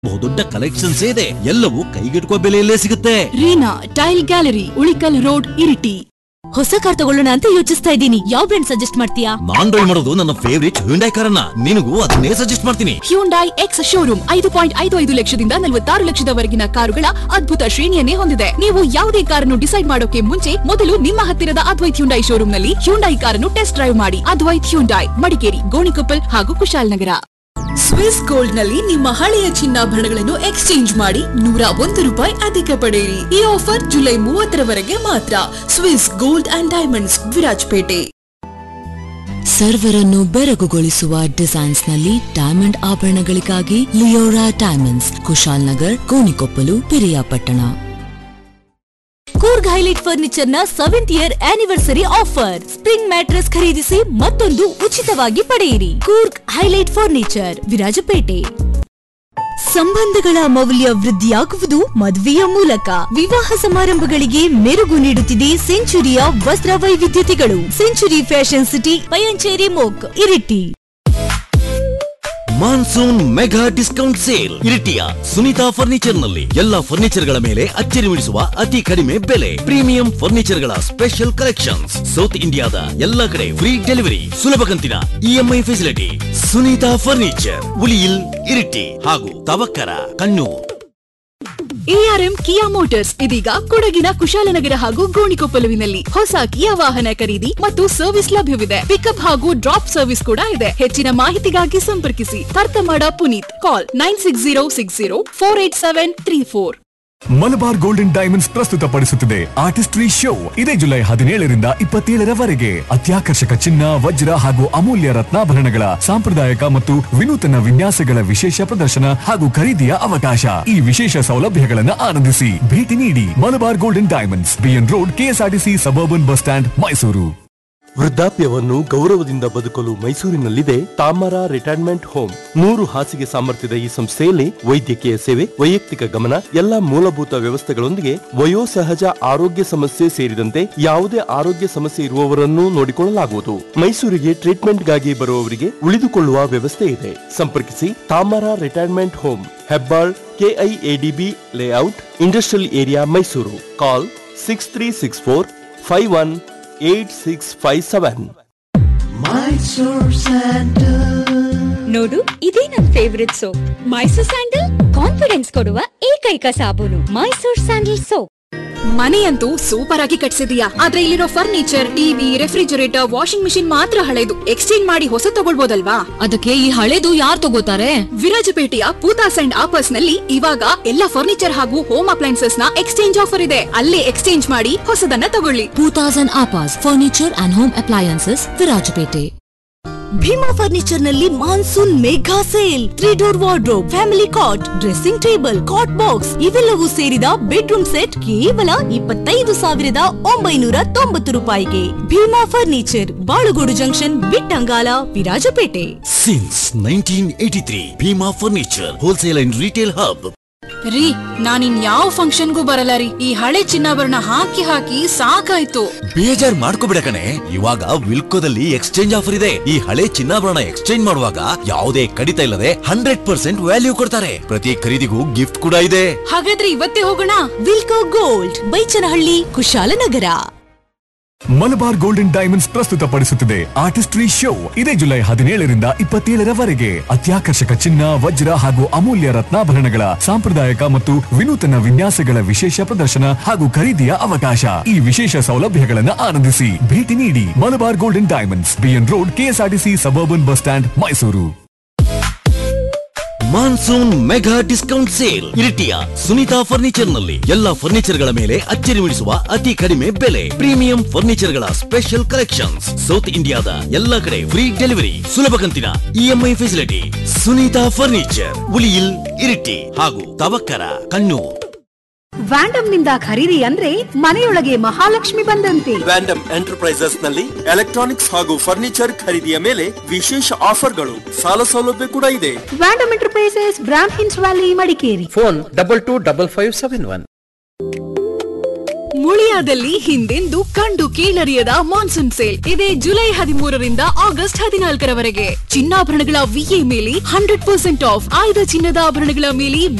ಬಹುದೊಡ್ಡ ಕಲೆಕ್ಷನ್ಸ್ ಇದೆ ಎಲ್ಲವೂ ಕೈಗೆಟುಕುವ ಬೆಲೆಯಲ್ಲೇ ಸಿಗುತ್ತೆ Reena tile gallery Ulikkal road Iritty ಹೊಸ ಕಾರ್ ತಗೊಳ್ಳೋಣ ಅಂತ ಯೋಚಿಸ್ತಾ ಇದ್ದೀನಿ ಯಾವ ಬ್ರ್ಯಾಂಡ್ ಸಜೆಸ್ಟ್ ಮಾಡ್ತೀಯಾ ನಾನ್ ಡ್ರೈವ್ ಮಾಡೋದು ನನ್ನ ಫೇವರಿಟ್ ಹ್ಯುಂಡೈ ಕಾರನ್ನ ನಿನಗೂ ಅದನ್ನೇ ಸಜೆಸ್ಟ್ ಮಾಡ್ತೀನಿ ಹ್ಯುಂಡೈ ಎಕ್ಸ್ ಶೋರೂಮ್ ಐದು ಪಾಯಿಂಟ್ ಐದು ಐದು ಲಕ್ಷದಿಂದ ನಲವತ್ತಾರು ಲಕ್ಷದವರೆಗಿನ ಕಾರುಗಳ ಅದ್ಭುತ ಶ್ರೇಣಿಯನ್ನೇ ಹೊಂದಿದೆ ನೀವು ಯಾವುದೇ ಕಾರನ್ನು ಡಿಸೈಡ್ ಮಾಡೋಕೆ ಮುಂಚೆ ಮೊದಲು ನಿಮ್ಮ ಹತ್ತಿರದ ಅದ್ವೈತ್ ಹ್ಯುಂಡೈ ಶೋರೂಮ್ನಲ್ಲಿ ಹ್ಯುಂಡೈ ಕಾರನ್ನು ಟೆಸ್ಟ್ ಡ್ರೈವ್ ಮಾಡಿ ಅದ್ವೈತ್ ಹ್ಯುಂಡೈ ಮಡಿಕೇರಿ ಗೋಣಿಕೊಪ್ಪಲ್ ಹಾಗೂ ಕುಶಾಲನಗರ ಸ್ವಿಸ್ ಗೋಲ್ಡ್ ನಲ್ಲಿ ನಿಮ್ಮ ಹಳೆಯ ಚಿನ್ನಾಭರಣಗಳನ್ನು ಎಕ್ಸ್ಚೇಂಜ್ ಮಾಡಿ ನೂರ ಒಂದು ರೂಪಾಯಿ ಅಧಿಕ ಪಡೆಯಿರಿ ಈ ಆಫರ್ ಜುಲೈ ಮೂವತ್ತರವರೆಗೆ ಮಾತ್ರ Swiss gold and diamonds Virajpet ಸರ್ವರನ್ನು ಬೆರಗುಗೊಳಿಸುವ ಡಿಸೈನ್ಸ್ ನಲ್ಲಿ ಡೈಮಂಡ್ ಆಭರಣಗಳಿಗಾಗಿ Leora diamonds Kushal Nagar Konikoppal Periyapatna Coorg Highlight furniture ನ seventh year anniversary offer spring mattress ಖರೀದಿಸಿ ಮತ್ತೊಂದು ಉಚಿತವಾಗಿ ಪಡೆಯಿರಿ ಕೂರ್ಗ್ ಹೈಲೈಟ್ ಫರ್ನಿಚರ್ ವಿರಾಜಪೇಟೆ ಸಂಬಂಧಗಳ ಮೌಲ್ಯ ವೃದ್ಧಿಯಾಗುವುದು ಮದುವೆಯ ಮೂಲಕ ವಿವಾಹ ಸಮಾರಂಭಗಳಿಗೆ ಮೆರುಗು ನೀಡುತ್ತಿದೆ ಸೆಂಚುರಿಯ ವಸ್ತ್ರ ವೈವಿಧ್ಯತೆಗಳು ಸೆಂಚುರಿ ಫ್ಯಾಷನ್ ಸಿಟಿ ಪಯಂಚೇರಿ ಮೋಕ್ Iritty monsoon mega discount sale ಇರಿಟಿಯ ಸುನೀತಾ ಫರ್ನಿಚರ್ ನಲ್ಲಿ ಎಲ್ಲಾ ಫರ್ನಿಚರ್ ಗಳ ಮೇಲೆ ಅಚ್ಚರಿ ಮೂಡಿಸುವ ಅತಿ ಕಡಿಮೆ ಬೆಲೆ ಪ್ರೀಮಿಯಂ ಫರ್ನಿಚರ್ ಗಳ ಸ್ಪೆಷಲ್ ಕಲೆಕ್ಷನ್ಸ್ ಸೌತ್ ಇಂಡಿಯಾದ ಎಲ್ಲಾ ಕಡೆ ಫ್ರೀ ಡೆಲಿವರಿ ಸುಲಭ ಕಂತಿನ EMI facility Sunitha furniture Uliyil Iritty ಹಾಗೂ Thavakkara Kannur ARM Kia motors ಇದೀಗ ಕೊಡಗಿನ ಕುಶಾಲನಗರ ಹಾಗೂ ಗೋಣಿಕೊಪ್ಪಲುವಿನಲ್ಲಿ ಹೊಸ ಕಿಯಾ ವಾಹನ ಖರೀದಿ ಮತ್ತು ಸರ್ವಿಸ್ ಲಭ್ಯವಿದೆ ಪಿಕಪ್ ಹಾಗೂ ಡ್ರಾಪ್ ಸರ್ವಿಸ್ ಕೂಡ ಇದೆ ಹೆಚ್ಚಿನ ಮಾಹಿತಿಗಾಗಿ ಸಂಪರ್ಕಿಸಿ ತರ್ತಮಾಡ Puneeth call nine six zero six zero four eight seven three four Malabar golden diamonds ಪ್ರಸ್ತುತಪಡಿಸುತ್ತಿದೆ ಆರ್ಟಿಸ್ಟ್ರಿ ಶೋ ಇದೇ ಜುಲೈ ಹದಿನೇಳರಿಂದ ಇಪ್ಪತ್ತೇಳರವರೆಗೆ ಅತ್ಯಾಕರ್ಷಕ ಚಿನ್ನ ವಜ್ರ ಹಾಗೂ ಅಮೂಲ್ಯ ರತ್ನಾಭರಣಗಳ ಸಾಂಪ್ರದಾಯಿಕ ಮತ್ತು ವಿನೂತನ ವಿನ್ಯಾಸಗಳ ವಿಶೇಷ ಪ್ರದರ್ಶನ ಹಾಗೂ ಖರೀದಿಯ ಅವಕಾಶ ಈ ವಿಶೇಷ ಸೌಲಭ್ಯಗಳನ್ನು ಆನಂದಿಸಿ ಭೇಟಿ ನೀಡಿ Malabar golden diamonds BN road KSRTC suburban bus stand Mysuru ವೃದ್ಧಾಪ್ಯವನ್ನು ಗೌರವದಿಂದ ಬದುಕಲು ಮೈಸೂರಿನಲ್ಲಿದೆ ತಾಮರ ರಿಟೈರ್ಮೆಂಟ್ ಹೋಮ್ ನೂರು ಹಾಸಿಗೆ ಸಾಮರ್ಥ್ಯದ ಈ ಸಂಸ್ಥೆಯಲ್ಲಿ ವೈದ್ಯಕೀಯ ಸೇವೆ ವೈಯಕ್ತಿಕ ಗಮನ ಎಲ್ಲ ಮೂಲಭೂತ ವ್ಯವಸ್ಥೆಗಳೊಂದಿಗೆ ವಯೋಸಹಜ ಆರೋಗ್ಯ ಸಮಸ್ಯೆ ಸೇರಿದಂತೆ ಯಾವುದೇ ಆರೋಗ್ಯ ಸಮಸ್ಯೆ ಇರುವವರನ್ನು ನೋಡಿಕೊಳ್ಳಲಾಗುವುದು ಮೈಸೂರಿಗೆ ಟ್ರೀಟ್ಮೆಂಟ್ಗಾಗಿ ಬರುವವರಿಗೆ ಉಳಿದುಕೊಳ್ಳುವ ವ್ಯವಸ್ಥೆ ಇದೆ ಸಂಪರ್ಕಿಸಿ Tamara retirement home Hebbal KIADB layout industrial area Mysuru call six three six four five one eight six five seven ನೋಡು ಇದೇ ನನ್ favourite soap Mysore sandal confidence ಕೊಡುವ ಏಕೈಕ ಸಾಬೂನು ಮೈಸೂರ್ ಸ್ಯಾಂಡಲ್ ಸೋಪ್ ಮನೆಯಂತೂ ಸೂಪರ್ ಆಗಿ ಕಟ್ಸಿದೀಯಾ ಆದ್ರೆ ಇಲ್ಲಿರೋ furniture TV refrigerator washing machine ಮಾತ್ರ ಹಳೆದು ಎಕ್ಸ್ಚೇಂಜ್ ಮಾಡಿ ಹೊಸ ತಗೊಳ್ಬೋದಲ್ವಾ ಅದಕ್ಕೆ ಈ ಹಳೇದು ಯಾರು ತಗೋತಾರೆ ವಿರಾಜಪೇಟೆಯ ಪೂತಾಸ್ ಅಂಡ್ ಆಪರ್ಸ್ ನಲ್ಲಿ ಇವಾಗ ಎಲ್ಲ ಫರ್ನಿಚರ್ ಹಾಗೂ ಹೋಮ್ ಅಪ್ಲೈನ್ಸಸ್ ನ ಎಕ್ಸ್ಚೇಂಜ್ ಆಫರ್ ಇದೆ ಅಲ್ಲೇ ಎಕ್ಸ್ಚೇಂಜ್ ಮಾಡಿ ಹೊಸದನ್ನ ತಗೊಳ್ಳಿ two thousand Apas furniture and home appliances Virajpet Bhima furniture ನಲ್ಲಿ monsoon mega sale three door wardrobe family cot dressing table cot box ಇವೆಲ್ಲವೂ ಸೇರಿದ ಬೆಡ್ರೂಮ್ ಸೆಟ್ ಕೇವಲ ಇಪ್ಪತ್ತೈದು ಸಾವಿರದ ಒಂಬೈನೂರ ತೊಂಬತ್ತು ರೂಪಾಯಿಗೆ Bhima furniture Balugodu junction Bittangala Virajpet since nineteen eighty three Bhima furniture wholesale and retail hub ರೀ ನಾನಿನ್ ಯಾವ ಫಂಕ್ಷನ್ಗೂ ಬರಲ್ಲ ರೀ ಈ ಹಳೆ ಚಿನ್ನಾಭರಣ ಹಾಕಿ ಹಾಕಿ ಸಾಕಾಯ್ತು ಬೇಜಾರ್ ಮಾಡ್ಕೋಬಿಡ ಕಣೆ ಇವಾಗ ವಿಲ್ಕೋದಲ್ಲಿ ಎಕ್ಸ್ಚೇಂಜ್ ಆಫರ್ ಇದೆ ಈ ಹಳೆ ಚಿನ್ನಾಭರಣ ಎಕ್ಸ್ಚೇಂಜ್ ಮಾಡುವಾಗ ಯಾವುದೇ ಕಡಿತ ಇಲ್ಲದೆ ಹಂಡ್ರೆಡ್ ಪರ್ಸೆಂಟ್ ವ್ಯಾಲ್ಯೂ ಕೊಡ್ತಾರೆ ಪ್ರತಿ ಖರೀದಿಗೂ ಗಿಫ್ಟ್ ಕೂಡ ಇದೆ ಹಾಗಾದ್ರೆ ಇವತ್ತೇ ಹೋಗೋಣ Wilco gold Baichanahalli Kushalnagar Malabar golden diamonds ಪ್ರಸ್ತುತಪಡಿಸುತ್ತಿದೆ ಆರ್ಟಿಸ್ಟ್ರಿ ಶೋ ಇದೇ ಜುಲೈ ಹದಿನೇಳರಿಂದ ಇಪ್ಪತ್ತೇಳರವರೆಗೆ ಅತ್ಯಾಕರ್ಷಕ ಚಿನ್ನ ವಜ್ರ ಹಾಗೂ ಅಮೂಲ್ಯ ರತ್ನಾಭರಣಗಳ ಸಾಂಪ್ರದಾಯಿಕ ಮತ್ತು ವಿನೂತನ ವಿನ್ಯಾಸಗಳ ವಿಶೇಷ ಪ್ರದರ್ಶನ ಹಾಗೂ ಖರೀದಿಯ ಅವಕಾಶ ಈ ವಿಶೇಷ ಸೌಲಭ್ಯಗಳನ್ನು ಆನಂದಿಸಿ ಭೇಟಿ ನೀಡಿ Malabar golden diamonds BN road KSRTC suburban bus stand Mysuru monsoon mega discount sale ಇರಿಟಿಯ ಸುನೀತಾ ಫರ್ನಿಚರ್ ನಲ್ಲಿ ಎಲ್ಲಾ ಫರ್ನಿಚರ್ ಗಳ ಮೇಲೆ ಅಚ್ಚರಿ ಮೂಡಿಸುವ ಅತಿ ಕಡಿಮೆ ಬೆಲೆ ಪ್ರೀಮಿಯಂ ಫರ್ನಿಚರ್ ಗಳ ಸ್ಪೆಷಲ್ ಕಲೆಕ್ಷನ್ಸ್ ಸೌತ್ ಇಂಡಿಯಾದ ಎಲ್ಲಾ ಕಡೆ ಫ್ರೀ ಡೆಲಿವರಿ ಸುಲಭ ಕಂತಿನ EMI facility Sunitha furniture Uliyil Iritty ಹಾಗೂ ತವಕ್ಕರ ಕಣ್ಣೂರ್ ವ್ಯಾಂಡಮ್ ನಿಂದ ಖರೀದಿ ಅಂದ್ರೆ ಮನೆಯೊಳಗೆ ಮಹಾಲಕ್ಷ್ಮಿ ಬಂದಂತೆ ವ್ಯಾಂಡಮ್ ಎಂಟರ್ಪ್ರೈಸಸ್ ನಲ್ಲಿ ಎಲೆಕ್ಟ್ರಾನಿಕ್ಸ್ ಹಾಗೂ ಫರ್ನಿಚರ್ ಖರೀದಿಯ ಮೇಲೆ ವಿಶೇಷ ಆಫರ್ಗಳು ಸಾಲ ಸೌಲಭ್ಯ ಕೂಡ ಇದೆ ವ್ಯಾಂಡಮ್ ಎಂಟರ್ಪ್ರೈಸಸ್ ಬ್ರಾಂಡ್ ಹಿನ್ಸ್ valley Madikeri phone double two double five seven one ಮುಳಿಯಾದಲ್ಲಿ ಹಿಂದೆಂದೂ ಕಂಡು ಕೇಳರಿಯದ ಮಾನ್ಸೂನ್ ಸೇಲ್ ಇದೆ ಜುಲೈ ಹದಿಮೂರರಿಂದ ಆಗಸ್ಟ್ ಹದಿನಾಲ್ಕರವರೆಗೆ ಚಿನ್ನಾಭರಣಗಳ ವಿಎ ಮೇಲೆ ಹಂಡ್ರೆಡ್ ಪರ್ಸೆಂಟ್ ಆಫ್ ಆಯ್ದ ಚಿನ್ನದ ಆಭರಣಗಳ ಮೇಲೆ